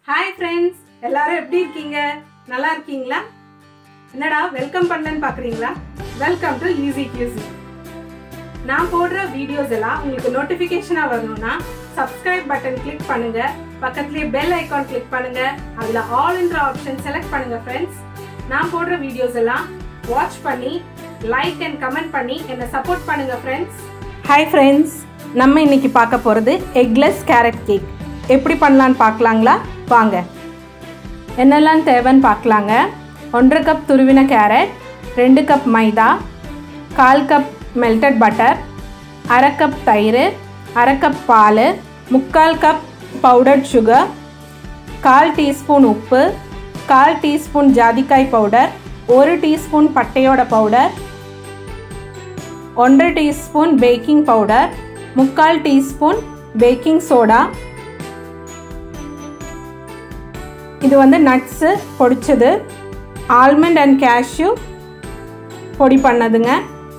hi friends எல்லாரும் எப்படி இருக்கீங்க நல்லா இருக்கீங்களா என்னடா வெல்கம் பண்ணலன்னு பார்க்குறீங்களா வெல்கம் டு ஈஸி கியூசி நான் போடுற வீடியோஸ் எல்லாம் உங்களுக்கு நோட்டிஃபிகேஷனாக வரணும்னா சப்ஸ்கிரைப் பட்டன் கிளிக் பண்ணுங்க பக்கத்துலேயே பெல் ஐகான் கிளிக் பண்ணுங்க அதில் ஆல்ன்ற ஆப்ஷன் செலக்ட் பண்ணுங்க ஃப்ரெண்ட்ஸ் நான் போடுற வீடியோஸ் எல்லாம் வாட்ச் பண்ணி லைக் அண்ட் கமெண்ட் பண்ணி என்னை சப்போர்ட் பண்ணுங்க ஃப்ரெண்ட்ஸ் ஹாய் ஃப்ரெண்ட்ஸ் நம்ம இன்னைக்கு பார்க்க போகிறது எக்லெஸ் கேரட் கேக் எப்படி பண்ணலான்னு பார்க்கலாங்களா வாங்க என்னெல்லாம் தேவைன்னு பார்க்கலாங்க ஒன்றரை கப் துருவின கேரட் ரெண்டு கப் மைதா கால் கப் மெல்டட் பட்டர் அரை கப் தயிர் அரை கப் பால் முக்கால் கப் பவுடர்ட் சுகர் கால் டீஸ்பூன் உப்பு கால் டீஸ்பூன் ஜாதிக்காய் பவுடர் ஒரு டீஸ்பூன் பட்டையோட பவுடர் ஒன்றரை டீஸ்பூன் பேக்கிங் பவுடர் முக்கால் டீஸ்பூன் பேக்கிங் சோடா இது வந்து நட்ஸு பொடிச்சது ஆல்மண்ட் அண்ட் கேஷ்யூ பொடி பண்ணதுங்க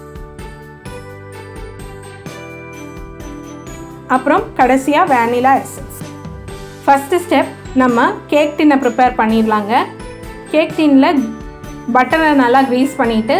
அப்புறம் கடைசியாக வேனிலா எசன்ஸ் ஃபஸ்ட்டு ஸ்டெப் நம்ம கேக் டின்னை ப்ரிப்பேர் பண்ணிடலாங்க கேக் டின்னில் பட்டரை நல்லா க்ரீஸ் பண்ணிவிட்டு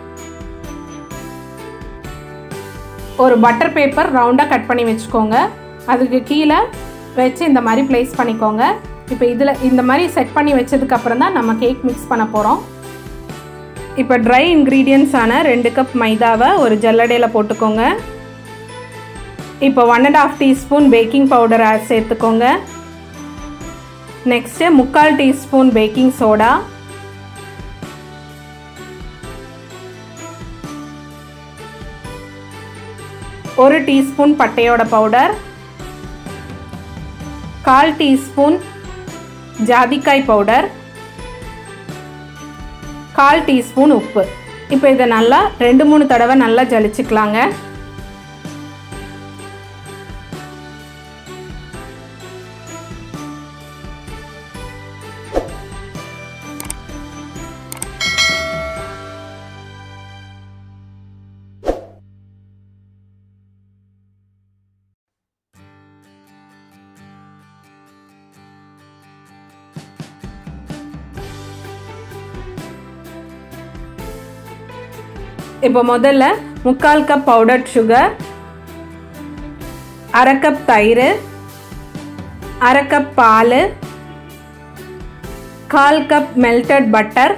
ஒரு பட்டர் பேப்பர் ரவுண்டாக கட் பண்ணி வச்சுக்கோங்க அதுக்கு கீழே வச்சு இந்த மாதிரி ப்ளேஸ் பண்ணிக்கோங்க இப்போ இதில் இந்த மாதிரி செட் பண்ணி வச்சதுக்கப்புறம் தான் நம்ம கேக் மிக்ஸ் பண்ண போகிறோம் இப்போ ட்ரை இன்க்ரீடியன்ஸான ரெண்டு கப் மைதாவை ஒரு ஜல்லடையில் போட்டுக்கோங்க இப்போ one and half teaspoon baking powder சேர்த்துக்கோங்க நெக்ஸ்ட்டு முக்கால் டீஸ்பூன் பேக்கிங் சோடா ஒரு டீஸ்பூன் பட்டையோட பவுடர் கால் டீஸ்பூன் ஜாதிக்காய் பவுடர் கால் டீஸ்பூன் உப்பு இப்போ இதை நல்லா ரெண்டு மூணு தடவை நல்லா ஜலிச்சுக்கலாங்க இப்போ முதல்ல முக்கால் கப் பவுடர்ட் சுகர் அரை கப் தயிர் அரை கப் பால் கால் கப் மெல்டட் பட்டர்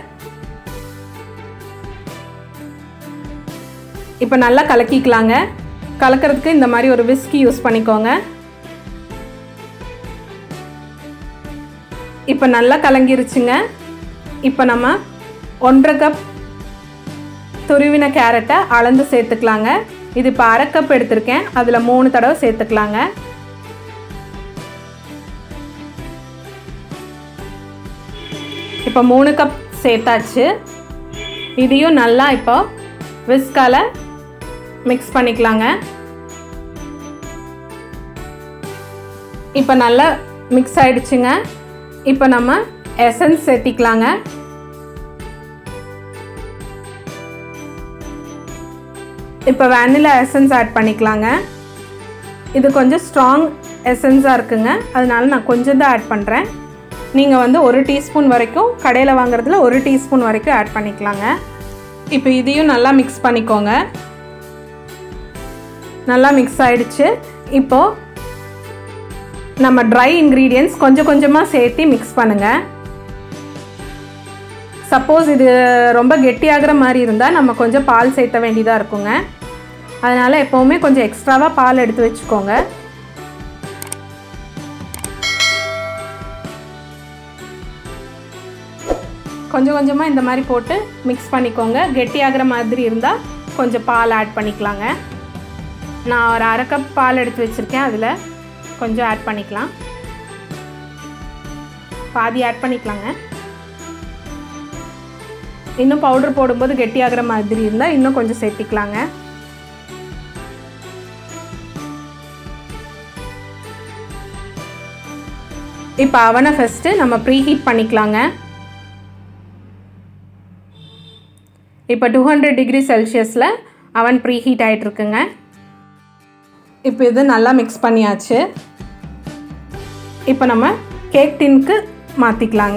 இப்போ நல்லா கலக்கிக்கலாங்க கலக்கிறதுக்கு இந்த மாதிரி ஒரு விஸ்கி யூஸ் பண்ணிக்கோங்க இப்போ நல்லா கலங்கிருச்சுங்க இப்போ நம்ம ஒன்றரை கப் துருவின கேரட்டை அளந்து சேர்த்துக்கலாங்க இது இப்போ அரை கப் எடுத்திருக்கேன் அதில் மூணு தடவை சேர்த்துக்கலாங்க இப்போ மூணு கப் சேர்த்தாச்சு இதையும் நல்லா இப்போ விஸ்கால மிக்ஸ் பண்ணிக்கலாங்க இப்போ நல்லா மிக்ஸ் ஆயிடுச்சுங்க இப்போ நம்ம எசன்ஸ் சேர்த்திக்கலாங்க இப்போ வேனிலா எசன்ஸ் ஆட் பண்ணிக்கலாங்க இது கொஞ்சம் ஸ்ட்ராங் எசன்ஸாக இருக்குங்க அதனால நான் கொஞ்சம் தான் ஆட் பண்ணுறேன் நீங்கள் வந்து ஒரு டீஸ்பூன் வரைக்கும் கடையில் வாங்குறதுல ஒரு டீஸ்பூன் வரைக்கும் ஆட் பண்ணிக்கலாங்க இப்போ இதையும் நல்லா மிக்ஸ் பண்ணிக்கோங்க நல்லா மிக்ஸ் ஆயிடுச்சு இப்போது நம்ம ட்ரை இன்க்ரீடியன்ஸ் கொஞ்சம் கொஞ்சமாக சேர்த்து மிக்ஸ் பண்ணுங்கள் சப்போஸ் இது ரொம்ப கெட்டியாகிற மாதிரி இருந்தால் நம்ம கொஞ்சம் பால் சேர்த்த வேண்டியதாக இருக்குங்க அதனால் எப்போவுமே கொஞ்சம் எக்ஸ்ட்ராவாக பால் எடுத்து வச்சுக்கோங்க கொஞ்சம் கொஞ்சமாக இந்த மாதிரி போட்டு மிக்ஸ் பண்ணிக்கோங்க கெட்டியாகிற மாதிரி இருந்தால் கொஞ்சம் பால் ஆட் பண்ணிக்கலாங்க நான் ஒரு அரை கப் பால் எடுத்து வச்சுருக்கேன் அதில் கொஞ்சம் ஆட் பண்ணிக்கலாம் பாதி ஆட் பண்ணிக்கலாங்க இன்னும் பவுடர் போடும்போது கெட்டியாகிற மாதிரி இருந்தால் இன்னும் கொஞ்சம் சேர்த்திக்கலாங்க இப்போ அவனை ஃபஸ்ட்டு நம்ம ப்ரீ ஹீட் பண்ணிக்கலாங்க இப்போ டூ ஹண்ட்ரட் டிகிரி செல்சியஸில் அவன் ப்ரீ ஹீட் ஆகிட்டுருக்குங்க இப்போ இது நல்லா மிக்ஸ் பண்ணியாச்சு இப்போ நம்ம கேக் டின்க்கு மாற்றிக்கலாங்க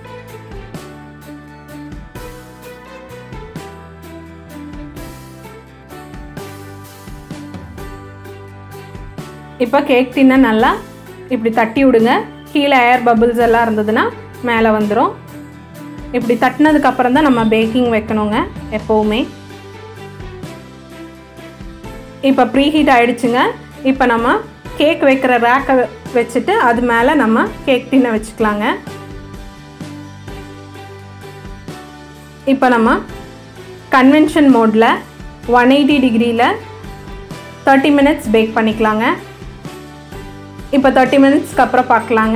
இப்போ கேக் டின்னை நல்லா இப்படி தட்டி விடுங்க கீழே ஏர் பபிள்ஸ் எல்லாம் இருந்ததுன்னா மேலே வந்துடும் இப்படி தட்டினதுக்கு அப்புறம் தான் நம்ம பேக்கிங் வைக்கணுங்க எப்போவுமே இப்போ ப்ரீ ஹீட் ஆயிடுச்சுங்க இப்போ நம்ம கேக் வைக்கிற ரேக்கை வச்சுட்டு அது மேலே நம்ம கேக் டின்னை வச்சுக்கலாங்க இப்போ நம்ம கன்வென்ஷன் மோடில் ஒன் எயிட்டி டிகிரியில் தேர்ட்டி மினிட்ஸ் பேக் பண்ணிக்கலாங்க இப்போ தேர்ட்டி மினிட்ஸ்க்கு அப்புறம் பார்க்கலாங்க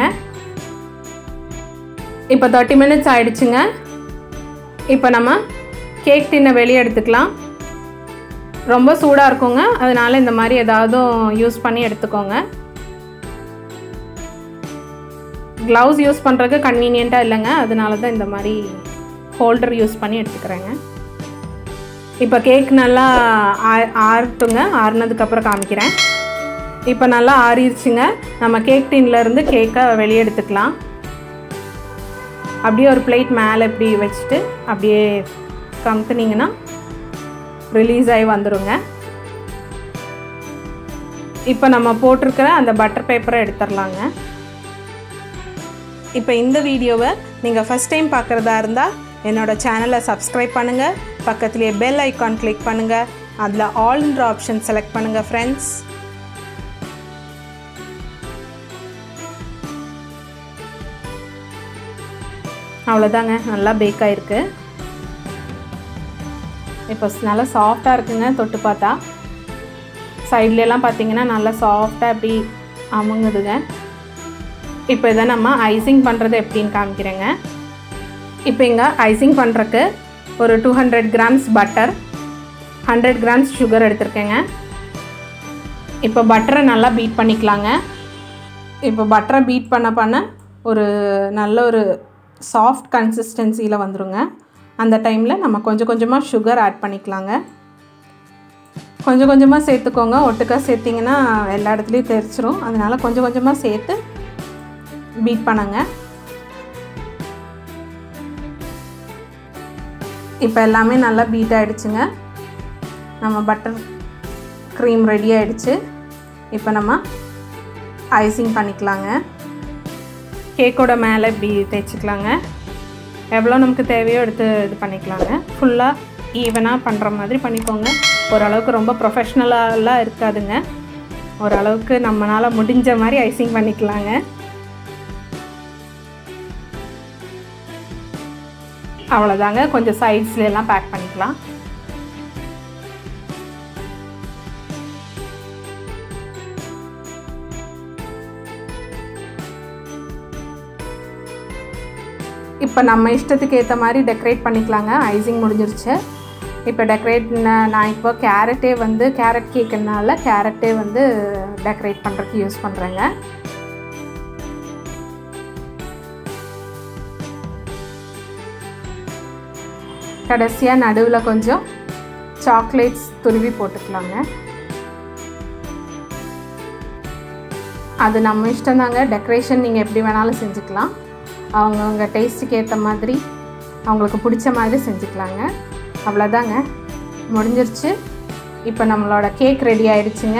இப்போ தேர்ட்டி மினிட்ஸ் ஆயிடுச்சுங்க இப்போ நம்ம கேக் டின்னை வெளியே எடுத்துக்கலாம் ரொம்ப சூடாக இருக்குங்க அதனால இந்த மாதிரி ஏதாவது யூஸ் பண்ணி எடுத்துக்கோங்க க்ளவுஸ் யூஸ் பண்ணுறதுக்கு கன்வீனியண்ட்டாக இல்லைங்க அதனால தான் இந்த மாதிரி ஹோல்டர் யூஸ் பண்ணி எடுத்துக்கிறேங்க இப்போ கேக் நல்லா ஆ ஆறட்டுங்க ஆறுனதுக்கப்புறம் காமிக்கிறேன் இப்போ நல்லா ஆறிடுச்சுங்க நம்ம கேக் டின்லேருந்து கேக்கை வெளியே எடுத்துக்கலாம் அப்படியே ஒரு பிளேட் மேலே இப்படி வச்சுட்டு அப்படியே கமுத்துனீங்கன்னா ரிலீஸ் ஆகி வந்துடுங்க இப்போ நம்ம போட்டிருக்கிற அந்த பட்டர் பேப்பரை எடுத்துடலாங்க இப்போ இந்த வீடியோவை நீங்கள் ஃபஸ்ட் டைம் பார்க்குறதா இருந்தால் என்னோடய சேனலை சப்ஸ்கிரைப் பண்ணுங்கள் பக்கத்துலேயே பெல் ஐக்கான் கிளிக் பண்ணுங்கள் அதில் ஆல்ன்ற ஆப்ஷன் செலக்ட் பண்ணுங்கள் ஃப்ரெண்ட்ஸ் அவ்வளோதாங்க நல்லா பேக் ஆகிருக்கு இப்போ நல்லா சாஃப்டாக இருக்குங்க தொட்டு பார்த்தா சைட்லலாம் பார்த்தீங்கன்னா நல்லா சாஃப்டாக அப்படி அமுங்குதுங்க இப்போ இதை நம்ம ஐசிங் பண்ணுறது எப்படின்னு காமிக்கிறேங்க இப்போ இங்கே ஐசிங் பண்ணுறக்கு ஒரு two hundred grams butter hundred grams sugar எடுத்திருக்கேங்க இப்போ பட்டரை நல்லா பீட் பண்ணிக்கலாங்க இப்போ பட்டரை பீட் பண்ண பண்ண ஒரு நல்ல ஒரு சாஃப்ட் கன்சிஸ்டன்சியில் வந்துருங்க அந்த டைமில் நம்ம கொஞ்சம் கொஞ்சமாக சுகர் ஆட் பண்ணிக்கலாங்க கொஞ்சம் கொஞ்சமாக சேர்த்துக்கோங்க ஒட்டுக்கா சேர்த்திங்கன்னா எல்லா இடத்துலையும் தெரிச்சிரும் அதனால் கொஞ்சம் கொஞ்சமாக சேர்த்து பீட் பண்ணுங்க இப்போ எல்லாமே நல்லா பீட் ஆகிடுச்சுங்க நம்ம பட்டர் க்ரீம் ரெடி ஆகிடுச்சு இப்போ நம்ம ஐசிங் பண்ணிக்கலாங்க கேக்கோட மேலே இப்படி தேய்ச்சிக்கலாங்க எவ்வளோ நமக்கு தேவையோ எடுத்து இது பண்ணிக்கலாங்க ஃபுல்லாக ஈவனாக பண்ணுற மாதிரி பண்ணிக்கோங்க ஓரளவுக்கு ரொம்ப ப்ரொஃபஷ்னலாலாம் இருக்காதுங்க ஓரளவுக்கு நம்மளால் முடிஞ்ச மாதிரி ஐசிங் பண்ணிக்கலாங்க அவ்வளோதாங்க கொஞ்சம் சைட்ஸ்ல எல்லாம் பேக் பண்ணிக்கலாம் இப்போ நம்ம இஷ்டத்துக்கு ஏற்ற மாதிரி டெக்கரேட் பண்ணிக்கலாங்க ஐசிங் முடிஞ்சிருச்சு இப்போ டெக்கரேட் நான் இப்போ கேரட்டே வந்து கேரட் கேக்குனால கேரட்டே வந்து டெக்கரேட் பண்ணுறதுக்கு யூஸ் பண்ணுறேங்க கடைசியாக நடுவில் கொஞ்சம் சாக்லேட்ஸ் துருவி போட்டுக்கலாங்க அது நம்ம இஷ்டம் தாங்க டெக்கரேஷன் நீங்கள் எப்படி வேணாலும் செஞ்சுக்கலாம் அவங்கவுங்க டேஸ்ட்டுக்கு ஏற்ற மாதிரி அவங்களுக்கு பிடிச்ச மாதிரி செஞ்சுக்கலாங்க அவ்வளோதாங்க முடிஞ்சிருச்சு இப்போ நம்மளோட கேக் ரெடி ஆயிடுச்சுங்க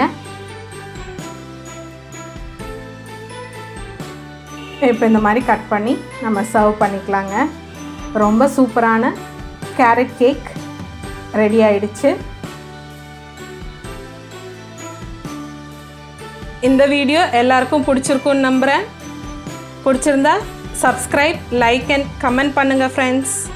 இப்போ இந்த மாதிரி கட் பண்ணி நம்ம சர்வ் பண்ணிக்கலாங்க ரொம்ப சூப்பரான கேரட் கேக் ரெடி ஆயிடுச்சு இந்த வீடியோ எல்லாருக்கும் பிடிச்சிருக்குன்னு நம்புகிறேன் பிடிச்சிருந்தா சப்ஸ்கிரைப் லைக் அண்ட் கமெண்ட் பண்ணுங்கள் ஃப்ரெண்ட்ஸ்